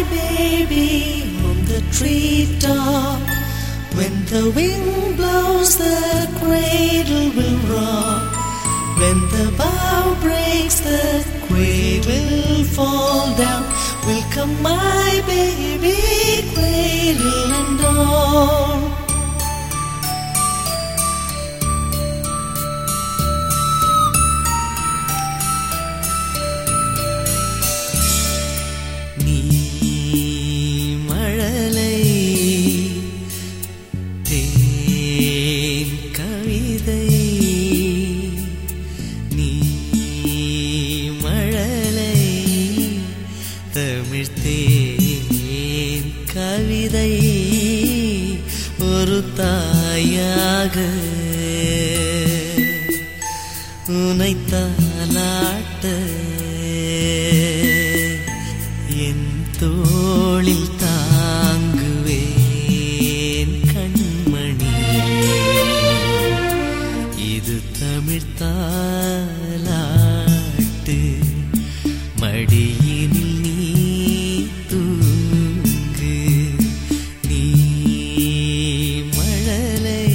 baby on the treetop. When the wind blows, the cradle will rock. When the bough breaks, the cradle will fall down. Will come my baby, cradle and all. நீ மழலை தேன் கவிதை நீ மழலை தமிழ் தேன் கவிதை ஒரு தாயாக உனை தாலாட்ட என் தோளில் தாங்குவேன் கண்மணி இது தமிழ் தாலாட்டு மடியினில் நீ தூங்கு நீ மழலை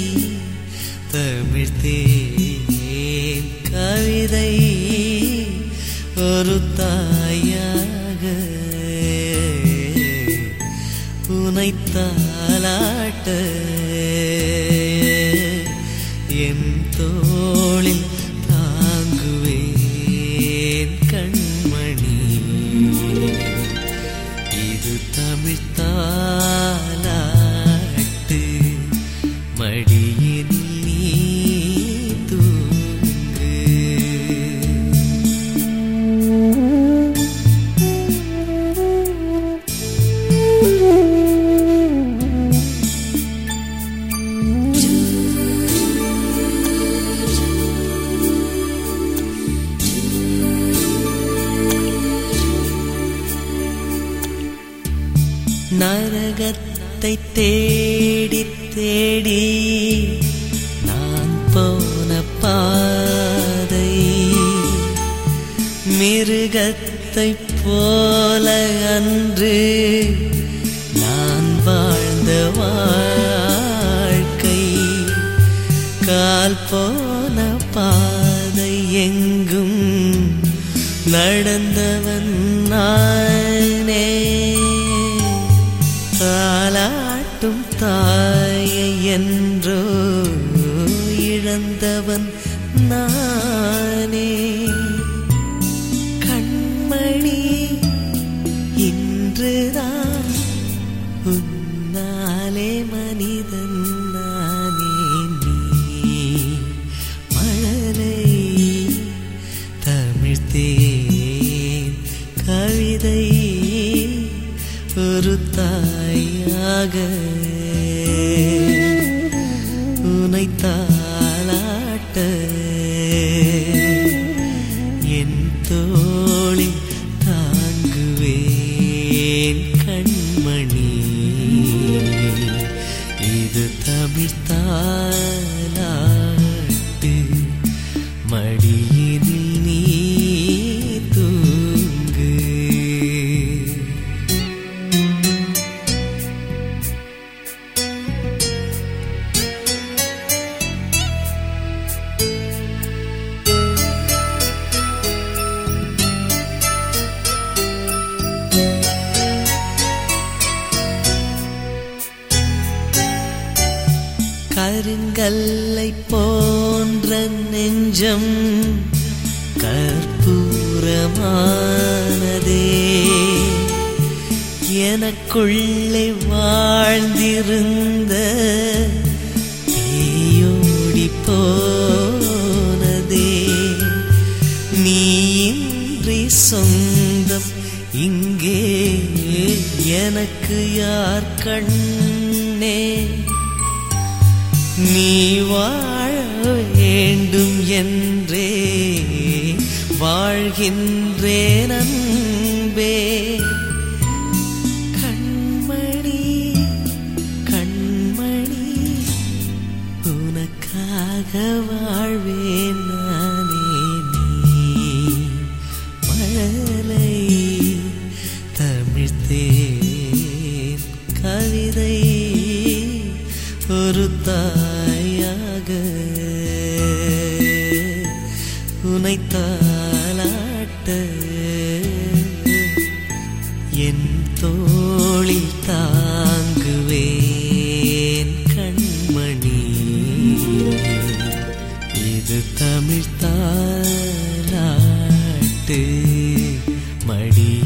தமிழ் தேன் கவிதை ஒரு தாயாக உனை தாலாட்ட என் தோளில் தாங்குவேன் கண்மணி இது தமிழ் தாலாட்டு மடியில் நீ தூங்கு நரகத்தை தேடி தேடி நான் போன பாதை மிருகத்தை போல அன்று நான் வாழ்ந்த வாழ்க்கை கால் போன பாதை எங்கும் நடந்தவன் நானே தாலாட்டும் தாயை என்றோ இழந்தவன் நானே கண்மணி இன்றுதான் உன்னாலே மனிதன் நானே நீ மழலை தமிழ்த்தேன் கவிதை ஒரு தாயாக உனை தாளாட்ட என் தோளில் தாங்குவேன் கண்மணி இது தமிழ் தாளாட்டு மடியினில் நீ தூங்கு கருங்கல்லை போன்ற நெஞ்சம் கற்பூரமானதே எனக்குள்ளே வாழ்ந்திருந்த பேயோடி போனதே நீ இன்றி சொந்தம் இங்கே எனக்கு யார் கண்ணே நீ வாழ வேண்டும் என்றே வாழ்கின்றேன் அன்பே கண்மணி கண்மணி உனக்காக வாழ்வேன் நானே நீ மழலை தமிழ்த்தே தாயாக உனை தாளாட்ட என் தோளில் தாங்குவேன் கண்மணி இது தமிழ் தாலாட்டு மடி